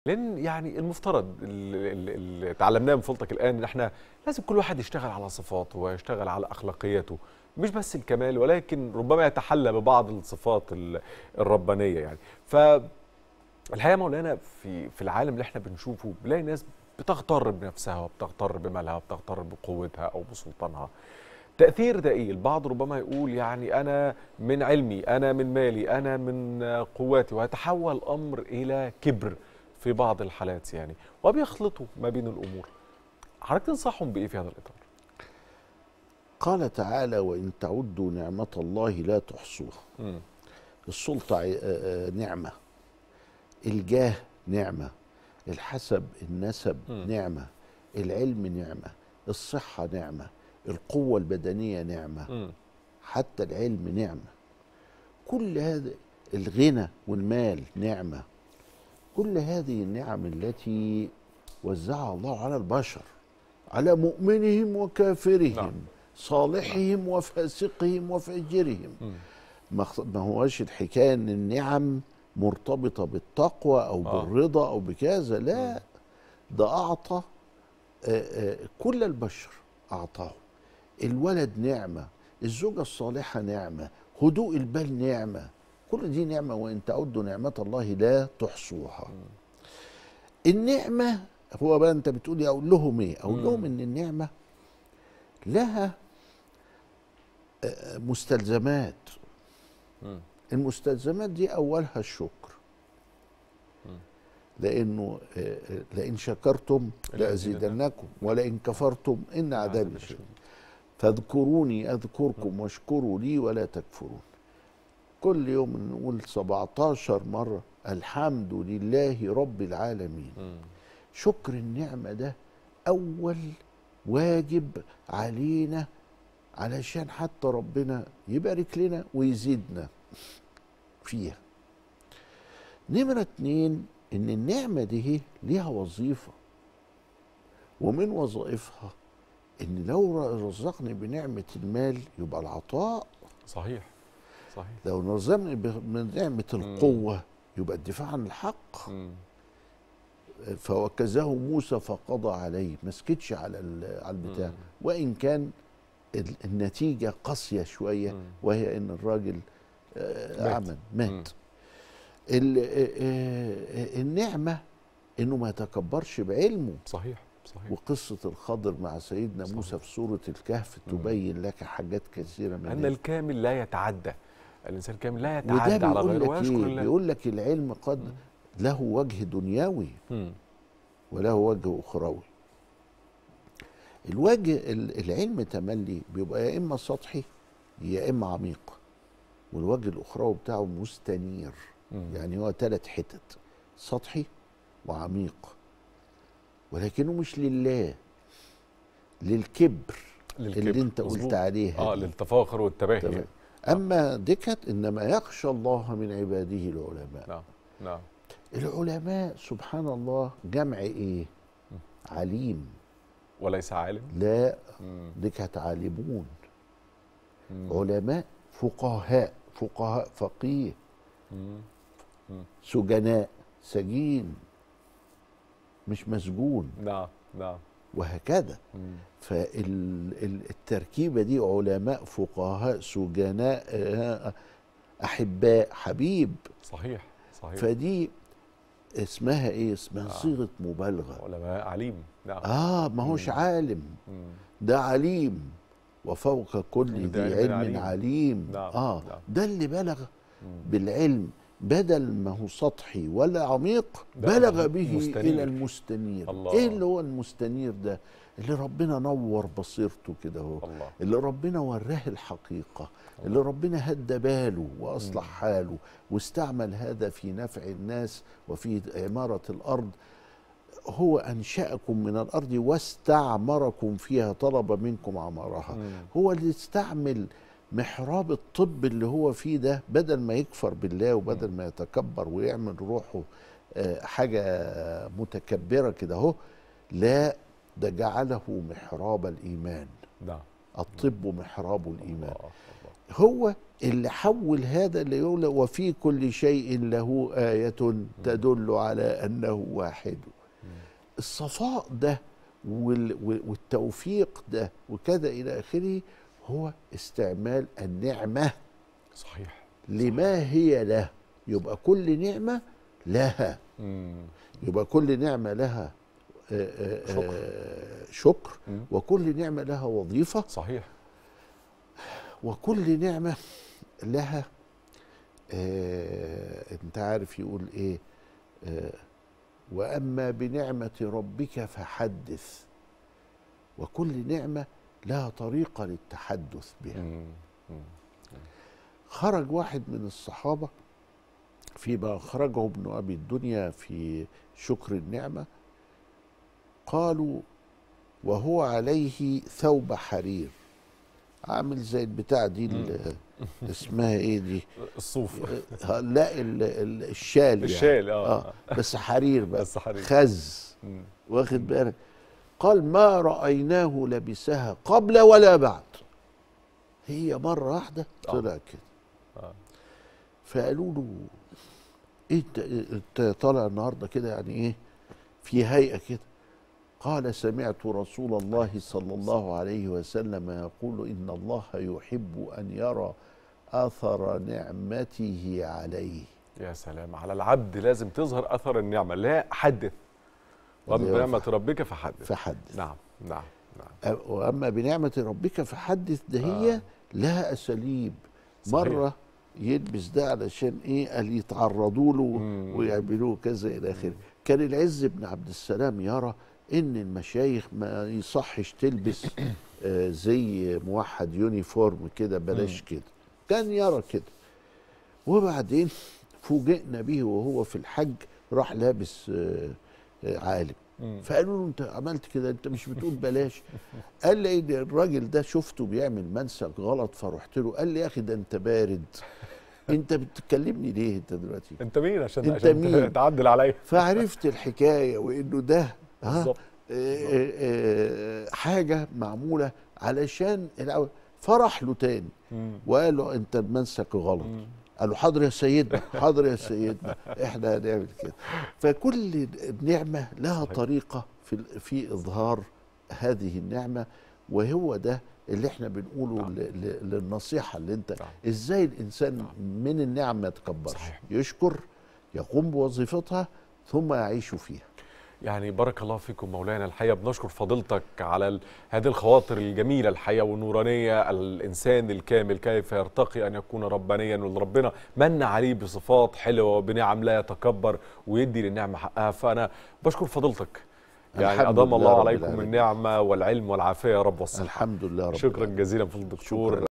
لان يعني المفترض اللي اللي اتعلمناه من فضلتك الان ان احنا لازم كل واحد يشتغل على صفاته ويشتغل على اخلاقياته مش بس الكمال ولكن ربما يتحلى ببعض الصفات ال- الربانيه يعني ف الحقيقه مولانا في في العالم اللي احنا بنشوفه بنلاقي ناس بتغتر بنفسها وبتغتر بمالها وبتغتر بقوتها او بسلطانها تأثير ده إيه؟ البعض ربما يقول يعني أنا من علمي، أنا من مالي، أنا من قواتي، ويتحول الأمر إلى كبر في بعض الحالات يعني، وبيخلطوا ما بين الأمور. حضرتك تنصحهم بإيه في هذا الإطار؟ قال تعالى وإن تعدوا نعمة الله لا تحصوها مم. السلطة ع- آه، آه، نعمة الجاه نعمة الحسب النسب مم. نعمة العلم نعمة الصحة نعمة القوة البدنية نعمة مم. حتى العلم نعمة كل هذا الغنى والمال نعمة كل هذه النعم التي وزعها الله على البشر على مؤمنهم وكافرهم نعم. صالحهم وفاسقهم وفاجرهم مم. ما خ- ما هوش الحكايه ان النعم مرتبطه بالتقوى او آه. بالرضا او بكذا لا ده اعطى آه، آه، كل البشر اعطاه الولد نعمه الزوجه الصالحه نعمه هدوء البال نعمه كل دي نعمه وان تعدوا نعمه الله لا تحصوها النعمه هو بقى انت بتقولي اقول لهم ايه اقول مم. لهم ان النعمه لها آه، مستلزمات مم. المستلزمات دي اولها الشكر مم. لانه آه، آه، لئن شكرتم لازيدنكم ولئن كفرتم ان عذابي لشديد فاذكروني اذكركم واشكروا لي ولا تكفرون كل يوم نقول 17 مره الحمد لله رب العالمين مم. شكر النعمه ده اول واجب علينا علشان حتى ربنا يبارك لنا ويزيدنا فيها نمرة اتنين ان النعمة دي ليها وظيفة ومن وظائفها ان لو رزقني بنعمة المال يبقى العطاء صحيح صحيح لو رزقني بنعمة القوة يبقى الدفاع عن الحق مم. فوكزه موسى فقضى عليه ما سكتش على ال- على البتاع مم. وان كان ال- النتيجه قاسيه شويه مم. وهي ان الراجل آه، مات. عمل مم. مات ال- آه، آه، النعمه انه ما يتكبرش بعلمه صحيح صحيح وقصه الخضر مع سيدنا صحيح. موسى في سوره الكهف مم. تبين لك حاجات كثيره من أن هذا. الكامل لا يتعدى الإنسان الكامل لا وده يتعدى على بيقول غيره لك ويشكر ايه الله بيقول لك العلم قد مم. له وجه دنيوي مم. وله وجه اخروي الوجه ال- العلم تملي بيبقى يا اما سطحي يا اما عميق والوجه الاخروي بتاعه مستنير مم. يعني هو ثلاث حتت سطحي وعميق ولكنه مش لله للكبر للكبر. اللي انت مظبوط. قلت عليها اه دي. للتفاخر والتباهي تمام. يعني. اما دكت انما يخشى الله من عباده العلماء نعم نعم العلماء سبحان الله جمع ايه عليم وليس عالم لا مم. دي كانت عالمون مم. علماء فقهاء فقهاء فقيه مم. سجناء سجين مش مسجون نعم نعم وهكذا مم. فالتركيبة دي علماء فقهاء سجناء آه، أحباء حبيب صحيح صحيح فدي اسمها ايه اسمها آه. صيغة مبالغة علماء عليم نعم اه ما هوش مم. عالم مم. ده عليم وفوق كل ده ذي علم علم عليم. عليم نعم، اه نعم. ده اللي بلغ مم. بالعلم بدل ما هو سطحي ولا عميق ده بلغ به مستنير. الى المستنير الله. ايه اللي هو المستنير ده اللي ربنا نور بصيرته كده اهو الله اللي ربنا وراه الحقيقة اللي ربنا هدى باله وأصلح حاله واستعمل هذا في نفع الناس وفي عمارة الأرض هو أنشأكم من الأرض واستعمركم فيها طلب منكم عمارها مم. هو اللي استعمل محراب الطب اللي هو فيه ده بدل ما يكفر بالله وبدل ما يتكبر ويعمل روحه آه، حاجة متكبرة كده اهو لا ده جعله محراب الإيمان نعم الطب محراب الإيمان الله الله هو اللي حول هذا اللي يقول وفي كل شيء له آية تدل على أنه واحد الصفاء ده وال- وال- والتوفيق ده وكذا إلى آخره هو استعمال النعمة صحيح لما هي له يبقى كل نعمة لها مم. يبقى كل نعمة لها آه، آه، شكر. آه، شكر مم. وكل نعمة لها وظيفة صحيح وكل نعمة لها آه انت عارف يقول ايه آه واما بنعمة ربك فحدث وكل نعمة لها طريقة للتحدث بها مم. مم. خرج واحد من الصحابة فيما أخرجه ابن أبي الدنيا في شكر النعمة قالوا وهو عليه ثوب حرير عامل زي البتاع دي ال- اسمها ايه دي الصوف آه، لا ال- ال- الشال يعني. الشال اه, اه بس حرير بقى بس حرير. خز مم. واخد بالك قال ما رأيناه لبسها قبل ولا بعد هي مرة واحدة آه. طلع كده آه. فقالوا له إيه انت انت طالع النهارده كده يعني ايه في هيئة كده قال سمعت رسول الله صلى الله عليه وسلم يقول إن الله يحب أن يرى أثر نعمته عليه يا سلام على العبد لازم تظهر اثر النعمه لا حدث واما اللي هو بنعمه ربك فحدث فحدث نعم نعم نعم واما بنعمه ربك فحدث ده هي آه. لها اساليب صحيح. مره يلبس ده علشان ايه قال يتعرضوا له مم. ويعملوه كذا الى اخره كان العز بن عبد السلام يرى ان المشايخ ما يصحش تلبس آه زي موحد يونيفورم كده بلاش كده كان يرى كده وبعدين فوجئنا به وهو في الحج راح لابس آه آه عالم مم. فقالوا له انت عملت كده انت مش بتقول بلاش قال لي إيه ده الراجل ده شفته بيعمل منسك غلط فرحت له قال لي يا اخي ده انت بارد انت بتكلمني ليه انت دلوقتي انت مين عشان انت عشان مين؟ تعدل عليا فعرفت الحكايه وانه ده ها بالظبط آه، آه، آه، حاجه معموله علشان العو- فرح له تاني مم. وقال له انت المنسك غلط مم. قال له حاضر يا سيدنا حاضر يا سيدنا احنا هنعمل كده فكل نعمه لها صحيح. طريقه في في اظهار هذه النعمه وهو ده اللي احنا بنقوله نعم. ل- ل- للنصيحه اللي انت نعم. ازاي الانسان من النعم ما يتكبرش صحيح. يشكر يقوم بوظيفتها ثم يعيش فيها يعني بارك الله فيكم مولانا الحقيقه بنشكر فضيلتك على ال- هذه الخواطر الجميله الحقيقه والنورانيه الانسان الكامل كيف يرتقي ان يكون ربانيا وان ربنا من عليه بصفات حلوه وبنعم لا يتكبر ويدي للنعمه حقها فانا بشكر فضيلتك يعني الحمد ادام لله الله رب عليكم العالمين. النعمه والعلم والعافيه يا رب والصحه الحمد لله رب شكرا العالمين. جزيلا فضيله الدكتور شكراً.